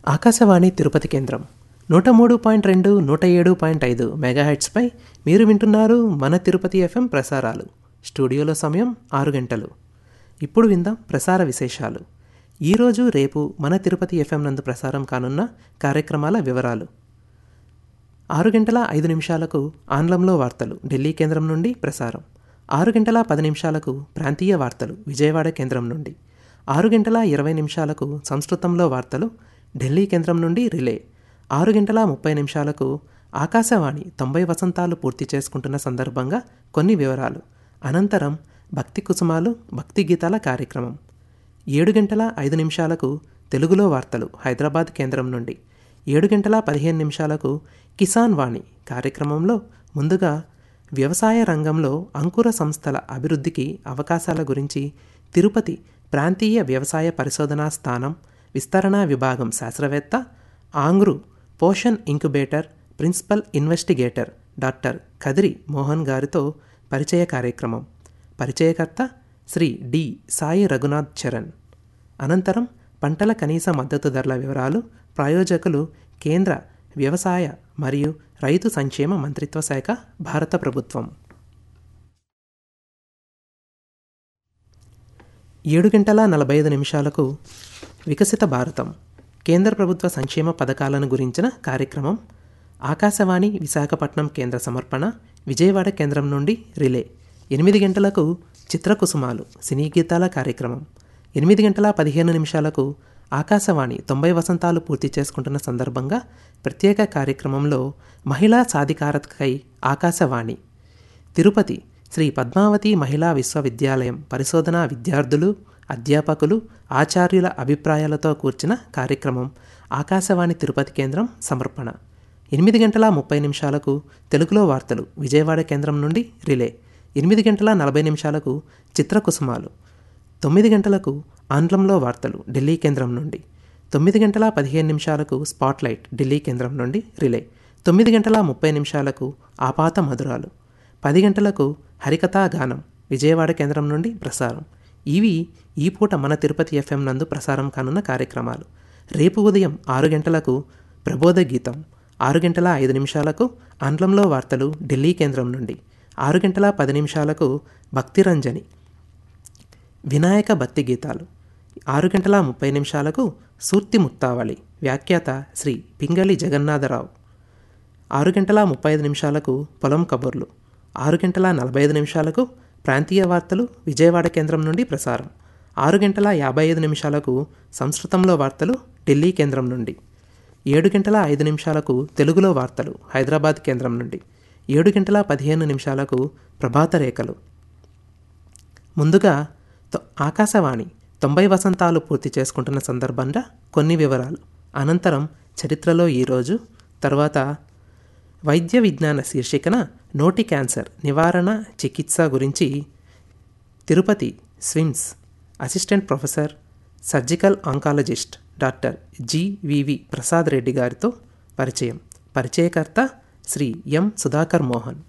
ఆకాశవాణి తిరుపతి కేంద్రం నూట మూడు పాయింట్ రెండు నూట ఏడు పాయింట్ ఐదు మెగాహెట్స్పై మీరు వింటున్నారు మన తిరుపతి ఎఫ్ఎం ప్రసారాలు స్టూడియోలో సమయం ఆరు గంటలు ఇప్పుడు విందాం ప్రసార విశేషాలు ఈరోజు రేపు మన తిరుపతి ఎఫ్ఎం నందు ప్రసారం కానున్న కార్యక్రమాల వివరాలు ఆరు గంటల ఐదు నిమిషాలకు ఆంగ్లంలో వార్తలు ఢిల్లీ కేంద్రం నుండి ప్రసారం ఆరు గంటల పది నిమిషాలకు ప్రాంతీయ వార్తలు విజయవాడ కేంద్రం నుండి ఆరు గంటల ఇరవై నిమిషాలకు సంస్కృతంలో వార్తలు ఢిల్లీ కేంద్రం నుండి రిలే ఆరు గంటల ముప్పై నిమిషాలకు ఆకాశవాణి తొంభై వసంతాలు పూర్తి చేసుకుంటున్న సందర్భంగా కొన్ని వివరాలు అనంతరం భక్తి కుసుమాలు భక్తి గీతాల కార్యక్రమం ఏడు గంటల ఐదు నిమిషాలకు తెలుగులో వార్తలు హైదరాబాద్ కేంద్రం నుండి ఏడు గంటల పదిహేను నిమిషాలకు కిసాన్ వాణి కార్యక్రమంలో ముందుగా వ్యవసాయ రంగంలో అంకుర సంస్థల అభివృద్ధికి అవకాశాల గురించి తిరుపతి ప్రాంతీయ వ్యవసాయ పరిశోధనా స్థానం విస్తరణ విభాగం శాస్త్రవేత్త ఆంగ్రు Poshan incubator principal investigator doctor Kadiri Mohan గారితో పరిచయ కార్యక్రమం పరిచయకర్త శ్రీ డి సాయి రఘునాథ్ చరణ్ అనంతరం పంటల కనీస మద్దతు ధరల వివరాలు ప్రాయోజకులు కేంద్ర వ్యవసాయ మరియు రైతు సంక్షేమ మంత్రిత్వ శాఖ భారత ప్రభుత్వం ఏడు గంటల నలభై ఐదు నిమిషాలకు వికసిత భారతం కేంద్ర ప్రభుత్వ సంక్షేమ పథకాలను గురించిన కార్యక్రమం ఆకాశవాణి విశాఖపట్నం కేంద్ర సమర్పణ విజయవాడ కేంద్రం నుండి రిలే ఎనిమిది గంటలకు చిత్రకుసుమాలు సినీ గీతాల కార్యక్రమం ఎనిమిది గంటల పదిహేను నిమిషాలకు ఆకాశవాణి తొంభై వసంతాలు పూర్తి చేసుకుంటున్న సందర్భంగా ప్రత్యేక కార్యక్రమంలో మహిళా సాధికారతకై ఆకాశవాణి తిరుపతి శ్రీ పద్మావతి మహిళా విశ్వవిద్యాలయం పరిశోధనా విద్యార్థులు అధ్యాపకులు ఆచార్యుల అభిప్రాయాలతో కూర్చిన కార్యక్రమం ఆకాశవాణి తిరుపతి కేంద్రం సమర్పణ ఎనిమిది గంటల ముప్పై నిమిషాలకు తెలుగులో వార్తలు విజయవాడ కేంద్రం నుండి రిలే ఎనిమిది గంటల నలభై నిమిషాలకు చిత్రకుసుమాలు తొమ్మిది గంటలకు ఆంగ్లంలో వార్తలు ఢిల్లీ కేంద్రం నుండి తొమ్మిది గంటల పదిహేను నిమిషాలకు స్పాట్లైట్ ఢిల్లీ కేంద్రం నుండి రిలే తొమ్మిది గంటల ముప్పై నిమిషాలకు ఆపాత మధురాలు పది గంటలకు హరికథా గానం విజయవాడ కేంద్రం నుండి ప్రసారం ఇవి ఈ పూట మన తిరుపతి ఎఫ్ఎం నందు ప్రసారం కానున్న కార్యక్రమాలు రేపు ఉదయం ఆరు గంటలకు ప్రబోధ గీతం ఆరు గంటల ఐదు నిమిషాలకు ఆంగ్లంలో వార్తలు ఢిల్లీ కేంద్రం నుండి ఆరు గంటల పది నిమిషాలకు భక్తిరంజని వినాయక భక్తి గీతాలు ఆరు గంటల ముప్పై నిమిషాలకు సూర్తి ముత్తావళి వ్యాఖ్యాత శ్రీ పింగళి జగన్నాథరావు ఆరు గంటల ముప్పై ఐదు నిమిషాలకు పొలం కబుర్లు ఆరు గంటల నలభై ఐదు నిమిషాలకు ప్రాంతీయ వార్తలు విజయవాడ కేంద్రం నుండి ప్రసారం ఆరు గంటల యాభై ఐదు నిమిషాలకు సంస్కృతంలో వార్తలు ఢిల్లీ కేంద్రం నుండి ఏడు గంటల ఐదు నిమిషాలకు తెలుగులో వార్తలు హైదరాబాద్ కేంద్రం నుండి ఏడు గంటల పదిహేను నిమిషాలకు ప్రభాత రేఖలు ముందుగా ఆకాశవాణి తొంభై వసంతాలు పూర్తి చేసుకుంటున్న సందర్భంగా కొన్ని వివరాలు అనంతరం చరిత్రలో ఈరోజు తర్వాత వైద్య విజ్ఞాన శీర్షికన నోటి క్యాన్సర్ నివారణ చికిత్స గురించి Tirupati SVIMS assistant professor surgical oncologist doctor GVV Prasad Reddy గారితో పరిచయం పరిచయకర్త శ్రీ ఎం సుధాకర్ మోహన్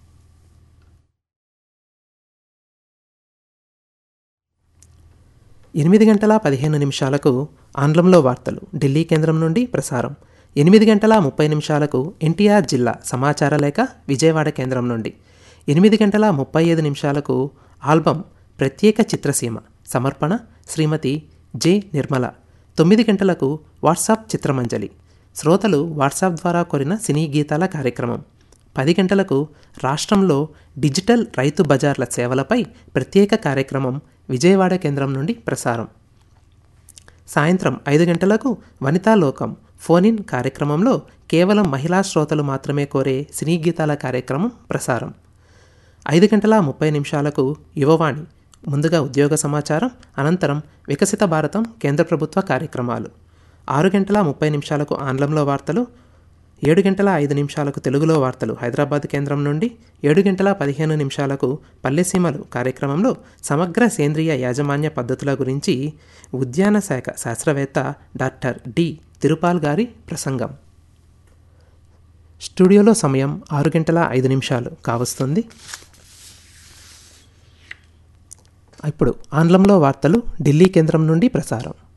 ఎనిమిది గంటల పదిహేను నిమిషాలకు ఆంగ్లంలో వార్తలు ఢిల్లీ కేంద్రం నుండి ప్రసారం ఎనిమిది గంటల ముప్పై నిమిషాలకు ఎన్టీఆర్ జిల్లా సమాచార లేఖ విజయవాడ కేంద్రం నుండి ఎనిమిది గంటల ముప్పై ఐదు నిమిషాలకు ఆల్బమ్ ప్రత్యేక చిత్రసీమ సమర్పణ శ్రీమతి జె నిర్మల తొమ్మిది గంటలకు వాట్సాప్ చిత్రమంజలి శ్రోతలు వాట్సాప్ ద్వారా కోరిన సినీ గీతాల కార్యక్రమం పది గంటలకు రాష్ట్రంలో డిజిటల్ రైతు బజార్ల సేవలపై ప్రత్యేక కార్యక్రమం విజయవాడ కేంద్రం నుండి ప్రసారం సాయంత్రం ఐదు గంటలకు వనితాలోకం ఫోన్ ఇన్ కార్యక్రమంలో కేవలం మహిళా శ్రోతలు మాత్రమే కోరే సినీ గీతాల కార్యక్రమం ప్రసారం ఐదు గంటల ముప్పై నిమిషాలకు యువవాణి ముందుగా ఉద్యోగ సమాచారం అనంతరం వికసిత భారతం కేంద్ర ప్రభుత్వ కార్యక్రమాలు ఆరు గంటల ముప్పై నిమిషాలకు ఆంగ్లంలో వార్తలు ఏడు గంటల ఐదు నిమిషాలకు తెలుగులో వార్తలు హైదరాబాద్ కేంద్రం నుండి ఏడు గంటల పదిహేను నిమిషాలకు పల్లెసీమలు కార్యక్రమంలో సమగ్ర సేంద్రియ యాజమాన్య పద్ధతుల గురించి ఉద్యాన శాఖ శాస్త్రవేత్త డాక్టర్ డి తిరుపాల్ గారి ప్రసంగం స్టూడియోలో సమయం ఆరు గంటల ఐదు నిమిషాలు కావస్తుంది ఇప్పుడు ఆంగ్లంలో వార్తలు ఢిల్లీ కేంద్రం నుండి ప్రసారం